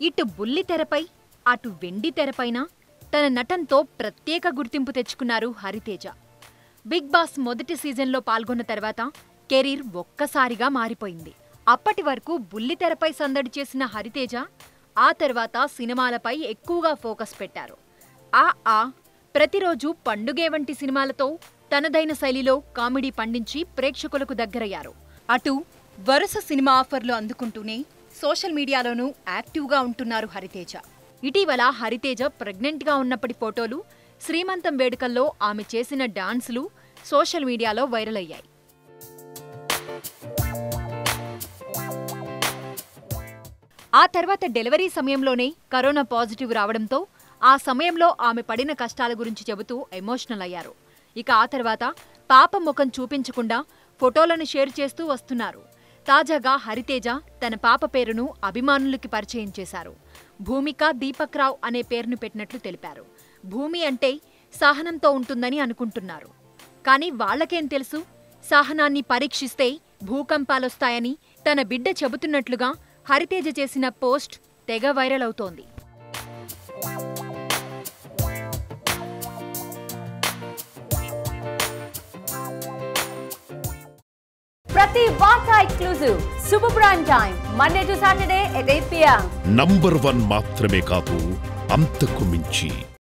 ఇటు బుల్లి తెరపై అటు వెండి తెరపైన తన నటంతో ప్రత్యేక గుర్తింపు తెచ్చుకున్నారు హరితేజ బిగ్ బాస్ మొదటి సీజన్లో పాల్గొన్న తర్వాత కెరీర్ ఒక్కసారిగా మారిపోయింది అప్పటి వరకు బుల్లి తెరపై సందడి చేసిన హరితేజ ఆ తర్వాత సినిమాలపై ఎక్కువగా ఫోకస్ పెట్టారు ఆ ఆ ప్రతిరోజు పండుగే వంటి సినిమాలతో తనదైన శైలిలో కామెడీ పండించి ప్రేక్షకులకు దగ్గరయ్యారు అటు వరుస సినిమా ఆఫర్లు అందుకుంటూనే సోషల్ మీడియాలోనూ యాక్టివ్గా ఉంటున్నారు హరితేజ ఇటీవల హరితేజ ప్రెగ్నెంట్గా ఉన్నప్పటి ఫోటోలు శ్రీమంతం వేడుకల్లో ఆమె చేసిన డాన్సులు సోషల్ మీడియాలో వైరల్ అయ్యాయి ఆ తర్వాత డెలివరీ సమయంలోనే కరోనా పాజిటివ్ రావడంతో ఆ సమయంలో ఆమె పడిన కష్టాల గురించి చెబుతూ ఎమోషనల్ అయ్యారు ఇక ఆ తర్వాత పాప ముఖం చూపించకుండా ఫోటోలను షేర్ చేస్తూ వస్తున్నారు తాజాగా హరితేజ తన పాప పేరును అభిమానులకి పరిచయం చేశారు భూమిక దీపక్ రావ్ అనే పేరును పెట్టినట్లు తెలిపారు భూమి అంటే సహనంతో ఉంటుందని అనుకుంటున్నారు కానీ వాళ్ళకేం తెలుసు సహనాన్ని పరీక్షిస్తే భూకంపాలొస్తాయని తన బిడ్డ చెబుతున్నట్లుగా హరితేజ చేసిన పోస్ట్ తెగ వైరల్ అవుతోంది ప్రతి వార్త exclusive super prime time Monday to Saturday at eight PM number one మాత్రమే కాదు అంతకు మించి